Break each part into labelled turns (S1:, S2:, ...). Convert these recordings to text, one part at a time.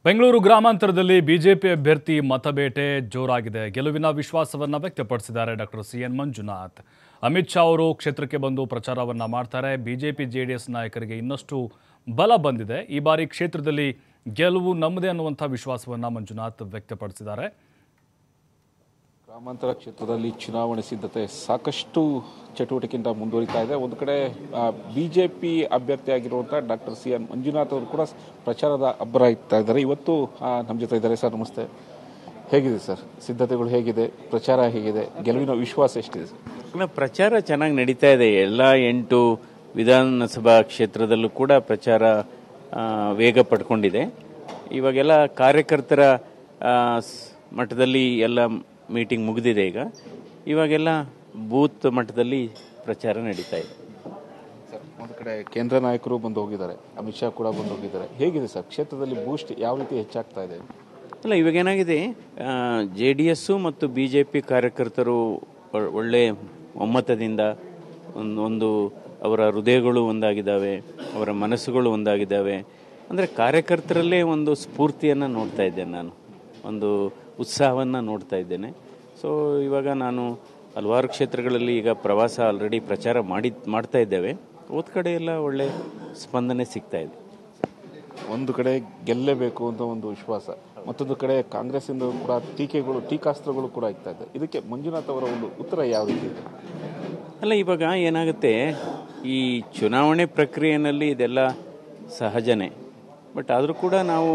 S1: Bengaluru ಗ್ರಾಮಾಂತರದಲ್ಲಿ BJP ಅಭ್ಯರ್ಥಿ ಮತಬೇಟೆ ಜೋರಾಗಿದೆ ಗೆಲುವಿನ ವಿಶ್ವಾಸವನ್ನ ವ್ಯಕ್ತಪಡಿಸಿದ್ದಾರೆ doctor C N Manjunath Amit Shah ಅವರು ಕ್ಷೇತ್ರಕ್ಕೆ ಬಂದು ಪ್ರಚಾರವನ್ನ ಮಾಡ್ತಾರೆ ಬಿಜೆಪಿ ಜೆಡಿಎಸ್ ನಾಯಕರಿಗೆ ಇನ್ನಷ್ಟು ಬಲ ಬಂದಿದೆ ಈ ಬಾರಿ ಕ್ಷೇತ್ರದಲ್ಲಿ ಗೆಲುವು ನಮ್ಮದೇ ಅನ್ನುವಂಥ ವಿಶ್ವಾಸವನ್ನ ಮಂಜುನಾಥ್ ವ್ಯಕ್ತಪಡಿಸಿದ್ದಾರೆ
S2: ಗ್ರಾಮಾಂತರ ಕ್ಷೇತ್ರದಲ್ಲಿ ಚುನಾವಣೆ ಸಿದ್ಧತೆ ಸಾಕಷ್ಟು ಚಟುವಟಿಕೆಯಿಂದ ಮುಂದುವರಿತಾ ಇದೆ ಒಂದು ಕಡೆ ಬಿಜೆಪಿ ಅಭ್ಯರ್ಥಿಯಾಗಿರುವಂಥ ಡಾಕ್ಟರ್ ಸಿ ಎನ್ ಮಂಜುನಾಥ್ ಅವರು ಕೂಡ ಪ್ರಚಾರದ ಅಬ್ಬರ ಇಡ್ತಾ ಇದ್ದಾರೆ ಇವತ್ತು ಆ, ನಮ್ಮ ಜೊತೆ ಇದ್ದಾರೆ ಸರ್ ನಮಸ್ತೆ ಹೇಗಿದೆ ಸರ್ ಸಿದ್ಧತೆಗಳು ಹೇಗಿದೆ ಪ್ರಚಾರ ಹೇಗಿದೆ ಗೆಲುವಿನ ವಿಶ್ವಾಸ ಎಷ್ಟಿದೆ ಸರ್
S3: ಅಲ್ಲ, ಪ್ರಚಾರ ಚೆನ್ನಾಗಿ ನಡೀತಾ ಇದೆ ಎಲ್ಲ ಎಂಟು ವಿಧಾನಸಭಾ ಕ್ಷೇತ್ರದಲ್ಲೂ ಕೂಡ ಪ್ರಚಾರ ಆ, ವೇಗ ಪಡ್ಕೊಂಡಿದೆ ಇವಾಗೆಲ್ಲ ಕಾರ್ಯಕರ್ತರ ಆ, ಸ್- ಮಟ್ಟದಲ್ಲಿ ಎಲ್ಲ ಮೀಟಿಂಗ್ ಮುಗಿದಿದೆ ಈಗ ಇವಾಗೆಲ್ಲ ಬೂತ್ ಮಟ್ಟದಲ್ಲಿ ಪ್ರಚಾರ ನಡೀತಾ ಇದೆ
S2: ಸರ್ ಒಂದು ಕಡೆ ಕೇಂದ್ರ ನಾಯಕರು ಬಂದು ಹೋಗಿದ್ದಾರೆ ಅಮಿತ್ ಶಾ ಕೂಡ ಬಂದು ಹೋಗಿದ್ದಾರೆ ಹೇಗಿದೆ ಸರ್ ಕ್ಷೇತ್ರದಲ್ಲಿ ಬೂಸ್ಟ್ ಯಾವ ರೀತಿ ಹೆಚ್ಚಾಗ್ತಾ ಇದೆ
S3: ಅಲ್ಲ ಇವಾಗ ಏನಾಗಿದೆ ಜೆ ಡಿ ಎಸ್ಸು ಮತ್ತು ಬಿ ಜೆ ಪಿ ಕಾರ್ಯಕರ್ತರು ಒ- ಒಳ್ಳೆ ಒಮ್ಮತದಿಂದ ಒಂದು ಒಂದು ಅವರ ಹೃದಯಗಳು ಒಂದಾಗಿದ್ದಾವೆ ಅವರ ಮನಸ್ಸುಗಳು ಒಂದಾಗಿದ್ದಾವೆ ಅಂದರೆ ಕಾರ್ಯಕರ್ತರಲ್ಲೇ ಒಂದು ಸ್ಫೂರ್ತಿಯನ್ನು ನೋಡ್ತಾ ಇದ್ದೇನೆ ನಾನು ಒಂದು ಉತ್ಸಾಹವನ್ನು ನೋಡ್ತಾ ಇದ್ದೇನೆ ಸೊ ಇವಾಗ ನಾನು ಹಲವಾರು ಕ್ಷೇತ್ರಗಳಲ್ಲಿ ಈಗ ಪ್ರವಾಸ ಆಲ್ರೆಡಿ ಪ್ರಚಾರ ಮಾಡಿ ಮಾಡ್ತಾ ಇದ್ದೇವೆ ಹೋದ ಕಡೆ ಎಲ್ಲ ಒಳ್ಳೆ ಸ್ಪಂದನೆ ಸಿಗ್ತಾ ಇದೆ
S2: ಒಂದು ಕಡೆ ಗೆಲ್ಲಲೇಬೇಕು ಅಂತ ಒಂದು ವಿಶ್ವಾಸ ಮತ್ತೊಂದು ಕಡೆ ಕಾಂಗ್ರೆಸ್ಸಿಂದ ಕೂಡ ಟೀಕೆಗಳು ಟೀಕಾಸ್ತ್ರಗಳು ಕೂಡ ಆಗ್ತಾ ಇದೆ ಇದಕ್ಕೆ ಮಂಜುನಾಥ್ ಅವರ ಒಂದು ಉತ್ತರ ಯಾವ ರೀತಿ ಇದೆ
S3: ಅಲ್ಲ ಇವಾಗ ಏನಾಗುತ್ತೆ ಈ ಚುನಾವಣೆ ಪ್ರಕ್ರಿಯೆಯಲ್ಲಿ ಇದೆಲ್ಲ ಸಹಜನೇ ಬಟ್ ಆದರೂ ಕೂಡ ನಾವು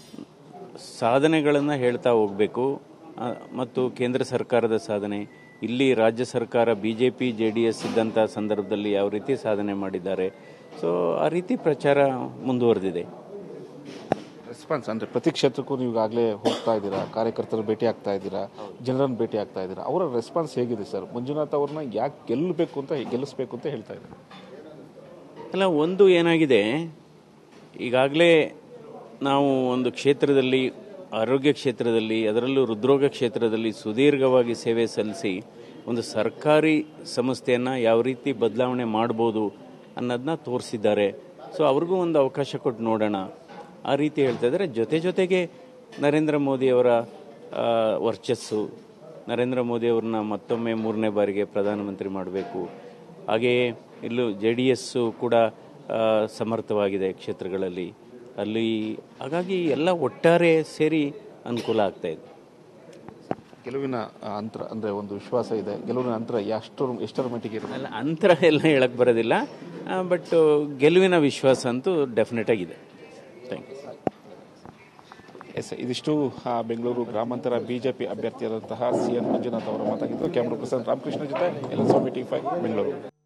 S3: ಸಾಧನೆಗಳನ್ನು ಹೇಳ್ತಾ ಹೋಗಬೇಕು ಮತ್ತು ಕೇಂದ್ರ ಸರ್ಕಾರದ ಸಾಧನೆ ಇಲ್ಲಿ ರಾಜ್ಯ ಸರ್ಕಾರ B J P J D S ಇದ್ದಂಥ ಸಂದರ್ಭದಲ್ಲಿ ಯಾವ ರೀತಿ ಸಾಧನೆ ಮಾಡಿದ್ದಾರೆ ಸೊ ಆ ರೀತಿ ಪ್ರಚಾರ ಮುಂದುವರೆದಿದೆ
S2: ರೆಸ್ಪಾನ್ಸ್ ಅಂದ್ರೆ ಪ್ರತಿ ಕ್ಷೇತ್ರಕ್ಕೂ ನೀವು ಈಗಾಗಲೇ ಹೋಗ್ತಾ ಇದ್ದೀರಾ ಕಾರ್ಯಕರ್ತರು ಭೇಟಿ ಆಗ್ತಾ ಇದ್ದೀರಾ ಜನರನ್ನು ಭೇಟಿ ಆಗ್ತಾ ಇದ್ದೀರಾ ಅವರ ರೆಸ್ಪಾನ್ಸ್ ಹೇಗಿದೆ ಸರ್ ಮಂಜುನಾಥ್ ಅವ್ರನ್ನ ಯಾಕೆ ಗೆಲ್ಲಬೇಕು ಅಂತ ಗೆಲ್ಲಿಸ್ಬೇಕು ಅಂತ ಹೇಳ್ತಾ ಇದ್ದಾರೆ
S3: ಅಲ್ಲ ಒಂದು ಏನಾಗಿದೆ ಈಗಾಗಲೇ ನಾವು ಒಂದು ಕ್ಷೇತ್ರದಲ್ಲಿ ಆರೋಗ್ಯ ಕ್ಷೇತ್ರದಲ್ಲಿ ಅದರಲ್ಲೂ ಹೃದ್ರೋಗ ಕ್ಷೇತ್ರದಲ್ಲಿ ಸುದೀರ್ಘವಾಗಿ ಸೇವೆ ಸಲ್ಲಿಸಿ ಒಂದು ಸರ್ಕಾರಿ ಸಂಸ್ಥೆಯನ್ನು ಯಾವ ರೀತಿ ಬದಲಾವಣೆ ಮಾಡ್ಬೋದು ಅನ್ನೋದನ್ನ ತೋರಿಸಿದ್ದಾರೆ ಸೊ ಅವ್ರಿಗೂ ಒಂದು ಅವಕಾಶ ಕೊಟ್ಟು ನೋಡೋಣ ಆ ರೀತಿ ಹೇಳ್ತಾ ಇದ್ದಾರೆ ಜೊತೆ ಜೊತೆಗೆ ನರೇಂದ್ರ ಮೋದಿಯವರ ಆ, ವರ್ಚಸ್ಸು ನರೇಂದ್ರ ಮೋದಿ ಅವ್ರನ್ನ ಮತ್ತೊಮ್ಮೆ ಮೂರನೇ ಬಾರಿಗೆ ಪ್ರಧಾನಮಂತ್ರಿ ಮಾಡಬೇಕು ಹಾಗೆಯೇ ಇಲ್ಲೂ ಜೆ ಡಿ ಎಸ್ಸು ಕೂಡ ಆ, ಸಮರ್ಥವಾಗಿದೆ ಕ್ಷೇತ್ರಗಳಲ್ಲಿ ಅಲ್ಲಿ ಹಾಗಾಗಿ ಎಲ್ಲ ಒಟ್ಟಾರೆ ಸೇರಿ ಅನುಕೂಲ ಆಗ್ತಾ ಇದೆ
S2: ಗೆಲುವಿನ ಆ, ಅಂತರ ಅಂದ್ರೆ ಒಂದು ವಿಶ್ವಾಸ ಇದೆ ಗೆಲುವಿನ ಅಂತರ ಎಷ್ಟರ ಎಷ್ಟರ ಮಟ್ಟಿಗೆ ಇರುತ್ತೆ
S3: ಅಲ್ಲ ಅಂತರ ಎಲ್ಲ ಹೇಳಕ್ ಬರೋದಿಲ್ಲ ಬಟ್ ಗೆಲುವಿನ ವಿಶ್ವಾಸ ಅಂತೂ ಡೆಫಿನೆಟ್ ಆಗಿದೆ ಥ್ಯಾಂಕ್ ಯು
S2: ಎಸ್ ಇದಿಷ್ಟು ಆ, ಬೆಂಗಳೂರು ಗ್ರಾಮಾಂತರ ಬಿಜೆಪಿ ಅಭ್ಯರ್ಥಿಯಾದಂತಹ ಸಿ ಎನ್ ಮಂಜುನಾಥ್ ಅವರ ಮಾತಾಗಿದ್ದು ಕ್ಯಾಮ್ರಾ ಪರ್ಸನ್ ರಾಮಕೃಷ್ಣ ಜೊತೆ L S T five Bengaluru